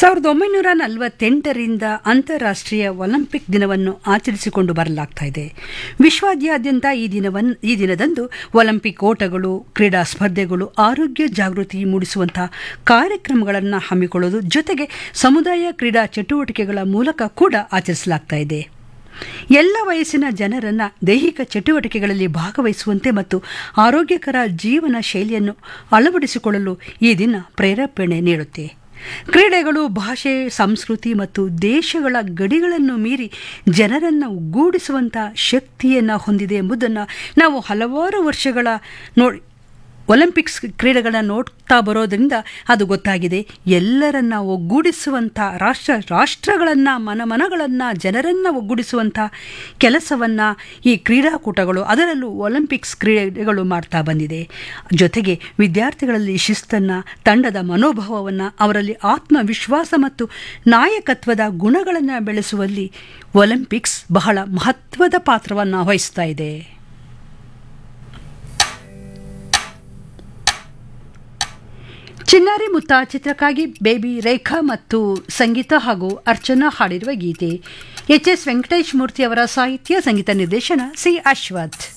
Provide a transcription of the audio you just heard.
ಸಾವಿರದ ಒಂಬೈನೂರ ನಲವತ್ತೆಂಟರಿಂದ ಅಂತಾರಾಷ್ಟ್ರೀಯ ಒಲಿಂಪಿಕ್ ದಿನವನ್ನು ಆಚರಿಸಿಕೊಂಡು ಬರಲಾಗ್ತಾ ಇದೆ ವಿಶ್ವಾದ್ಯಂತ ಈ ದಿನವನ್ನು ಈ ದಿನದಂದು ಒಲಿಂಪಿಕ್ ಓಟಗಳು ಕ್ರೀಡಾ ಸ್ಪರ್ಧೆಗಳು ಆರೋಗ್ಯ ಜಾಗೃತಿ ಮೂಡಿಸುವಂತಹ ಕಾರ್ಯಕ್ರಮಗಳನ್ನು ಹಮ್ಮಿಕೊಳ್ಳೋದು ಜೊತೆಗೆ ಸಮುದಾಯ ಕ್ರೀಡಾ ಚಟುವಟಿಕೆಗಳ ಮೂಲಕ ಕೂಡ ಆಚರಿಸಲಾಗ್ತಾ ಇದೆ ಎಲ್ಲ ವಯಸ್ಸಿನ ಜನರನ್ನು ದೈಹಿಕ ಚಟುವಟಿಕೆಗಳಲ್ಲಿ ಭಾಗವಹಿಸುವಂತೆ ಮತ್ತು ಆರೋಗ್ಯಕರ ಜೀವನ ಶೈಲಿಯನ್ನು ಅಳವಡಿಸಿಕೊಳ್ಳಲು ಈ ದಿನ ಪ್ರೇರೇಪಣೆ ನೀಡುತ್ತೆ ಕ್ರೀಡೆಗಳು ಭಾಷೆ ಸಂಸ್ಕೃತಿ ಮತ್ತು ದೇಶಗಳ ಗಡಿಗಳನ್ನು ಮೀರಿ ಜನರನ್ನು ಒಗ್ಗೂಡಿಸುವಂಥ ಶಕ್ತಿಯನ್ನು ಹೊಂದಿದೆ ಎಂಬುದನ್ನು ನಾವು ಹಲವಾರು ವರ್ಷಗಳ ನೋಡಿ ಒಲಿಂಪಿಕ್ಸ್ ಕ್ರೀಡೆಗಳನ್ನ ನೋಡ್ತಾ ಬರೋದ್ರಿಂದ ಅದು ಗೊತ್ತಾಗಿದೆ ಎಲ್ಲರನ್ನ ಒಗ್ಗೂಡಿಸುವಂಥ ರಾಷ್ಟ್ರ ರಾಷ್ಟ್ರಗಳನ್ನು ಮನಮನಗಳನ್ನು ಜನರನ್ನು ಒಗ್ಗೂಡಿಸುವಂಥ ಕೆಲಸವನ್ನು ಈ ಕ್ರೀಡಾಕೂಟಗಳು ಅದರಲ್ಲೂ ಒಲಿಂಪಿಕ್ಸ್ ಕ್ರೀಡೆಗಳು ಮಾಡ್ತಾ ಬಂದಿದೆ ಜೊತೆಗೆ ವಿದ್ಯಾರ್ಥಿಗಳಲ್ಲಿ ಶಿಸ್ತನ್ನು ತಂಡದ ಮನೋಭಾವವನ್ನು ಅವರಲ್ಲಿ ಆತ್ಮವಿಶ್ವಾಸ ಮತ್ತು ನಾಯಕತ್ವದ ಗುಣಗಳನ್ನು ಬೆಳೆಸುವಲ್ಲಿ ಒಲಿಂಪಿಕ್ಸ್ ಬಹಳ ಮಹತ್ವದ ಪಾತ್ರವನ್ನು ವಹಿಸ್ತಾ ಇದೆ ಚಿನ್ನಾರಿ ಮುತ್ತ ಚಿತ್ರಕ್ಕಾಗಿ ಬೇಬಿ ರೇಖಾ ಮತ್ತು ಸಂಗೀತ ಹಾಗೂ ಅರ್ಚನಾ ಹಾಡಿರುವ ಗೀತೆ ಎಚ್ ಎಸ್ ವೆಂಕಟೇಶ್ ಮೂರ್ತಿ ಅವರ ಸಾಹಿತ್ಯ ಸಂಗೀತ ನಿರ್ದೇಶನ ಸಿ ಅಶ್ವಥ್